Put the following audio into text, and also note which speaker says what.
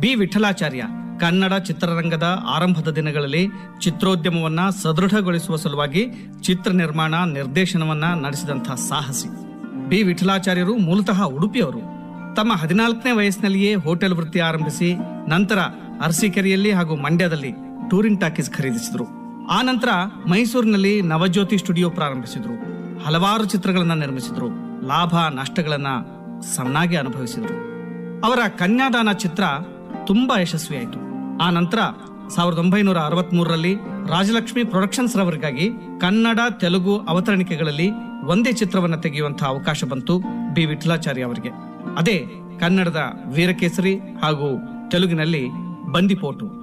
Speaker 1: B Vithalacharya Kannada ಚಿತ್ರರಂಗದ ಆರಂಭದ ದಿನಗಳಲ್ಲಿ ಚಿತ್ರೋದ್ಯಮವನ್ನ ಸದೃಢಗೊಳಿಸುವ ಸಲುವಾಗಿ ಚಿತ್ರ ನಿರ್ಮಾಣ ನಿರ್ದೇಶನವನ್ನ ನಡೆಸಿದಂತಹ ಸಾಹಸಿ ಬಿ ವಿಠಲಾಚಾರ್ಯರು ಮೂಲತಃ ಉಡುಪಿಯವರು ತಮ್ಮ ಹದಿನಾಲ್ಕನೇ ವಯಸ್ಸಿನಲ್ಲಿಯೇ ಹೋಟೆಲ್ ವೃತ್ತಿ ಆರಂಭಿಸಿ ನಂತರ ಅರಸೀಕೆರೆಯಲ್ಲಿ ಹಾಗೂ ಮಂಡ್ಯದಲ್ಲಿ ಟೂರಿಂಗ್ ಟಾಕೀಸ್ ಖರೀದಿಸಿದರು ಆ ನಂತರ ಮೈಸೂರಿನಲ್ಲಿ ನವಜ್ಯೋತಿ ಸ್ಟುಡಿಯೋ ಪ್ರಾರಂಭಿಸಿದರು ಹಲವಾರು ಚಿತ್ರಗಳನ್ನ ನಿರ್ಮಿಸಿದರು ಲಾಭ ನಷ್ಟಗಳನ್ನ ಸಮನಾಗಿ ಅನುಭವಿಸಿದರು ಅವರ ಕನ್ಯಾದಾನ ಚಿತ್ರ ತುಂಬಾ ಯಶಸ್ವಿಯಾಯಿತು ಆ ನಂತರ ಸಾವಿರದ ಒಂಬೈನೂರ ಅರವತ್ಮೂರರಲ್ಲಿ ರಾಜಲಕ್ಷ್ಮಿ ಪ್ರೊಡಕ್ಷನ್ಸ್ ರವರಿಗಾಗಿ ಕನ್ನಡ ತೆಲುಗು ಅವತರಣಿಕೆಗಳಲ್ಲಿ ಒಂದೇ ಚಿತ್ರವನ್ನು ತೆಗೆಯುವಂತಹ ಅವಕಾಶ ಬಂತು ಬಿ ವಿಠಲಾಚಾರ್ಯ ಅವರಿಗೆ ಅದೇ ಕನ್ನಡದ ವೀರಕೇಸರಿ ಹಾಗೂ ತೆಲುಗಿನಲ್ಲಿ ಬಂದಿಪೋಟು